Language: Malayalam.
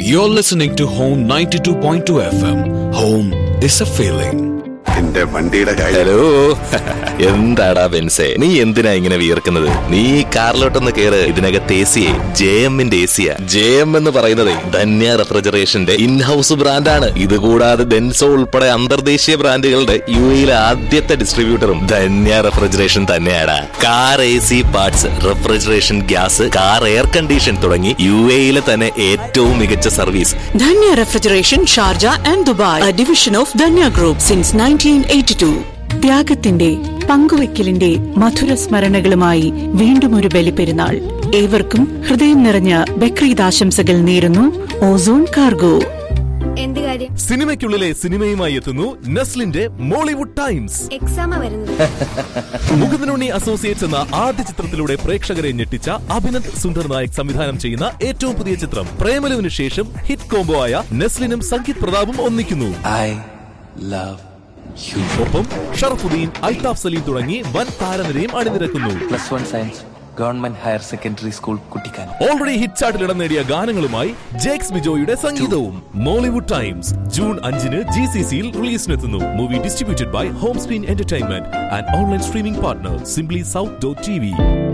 You're listening to Home 92.2 FM. Home is a feeling. എന്റെ വണ്ടിയുടെ കാര്യം ഹലോ എന്താടാ ബെൻസേ നീ എന്തിനാ ഇങ്ങനെ വിയർക്കുന്നത് നീ ഈ കാറിലോട്ടൊന്ന് കേറ് ഇതിനകത്ത് എ സിയെ ജെ എമ്മിന്റെ എ സിയാ ജെ എം എന്ന് പറയുന്നത് ധന്യ റെഫ്രിജറേഷന്റെ ഇൻഹൌസ് ബ്രാൻഡാണ് ഇത് കൂടാതെ ഡെൻസോ ഉൾപ്പെടെ അന്തർദേശീയ ബ്രാൻഡുകളുടെ യു എയിലെ ആദ്യത്തെ ഡിസ്ട്രിബ്യൂട്ടറും ധന്യ റെഫ്രിജറേഷൻ തന്നെയാടാ car A C parts refrigeration gas car air condition തുടങ്ങി യു എയിലെ തന്നെ ഏറ്റവും മികച്ച service Danya Refrigeration, Sharjah and Dubai, a division of Danya Group since 1982. ത്യാഗത്തിന്റെ പങ്കുവെക്കലിന്റെ മധുര സ്മരണകളുമായി വീണ്ടും ഒരു ബലിപ്പെരുന്നാൾ ഏവർക്കും ഹൃദയം നിറഞ്ഞ ബക്രീദ് ആശംസകൾ നേരുന്നു ഓസോൺ കാർഗോ എന്ത് കാര്യം സിനിമയ്ക്കുള്ളിലെ സിനിമയുമായി എത്തുന്നു നസ്ലിന്റെ മോളിവുഡ് ടൈംസ് എക്സാമാ വരുന്നത് മുകുന്ദനുണ്ണി അസോസിയേറ്റ്സ് എന്ന ആദ്യ ചിത്രത്തിലൂടെ പ്രേക്ഷകരെ ഞെട്ടിച്ച അഭിനന്ദ് സുന്ദർ നായക് സംവിധാനം ചെയ്യുന്ന ഏറ്റവും പുതിയ ചിത്രം പ്രേമലുവിന് ശേഷം ഹിറ്റ് കോംബോ ആയ നെസ്ലിനും സംഗീത് പ്രതാപും ഒന്നിക്കുന്നു I love you. ഒപ്പം ഷറഫുദ്ദീൻ അൽതാഫ് സലീം തുടങ്ങി വൻ താരനിരയും അണിനിരക്കുന്നു Plus one science, government higher secondary school, Kutikan. Already hit ചാർട്ടിൽ ഇടം നേടിയ ഗാനങ്ങളുമായി ജേക്സ് ബിജോയുടെ സംഗീതവും മോളിവുഡ് ടൈംസ് ജൂൺ അഞ്ചിന് ജി സി സിയിൽ റിലീസിനെത്തുന്നു movie distributed by home screen entertainment and online streaming partner simply south dot T V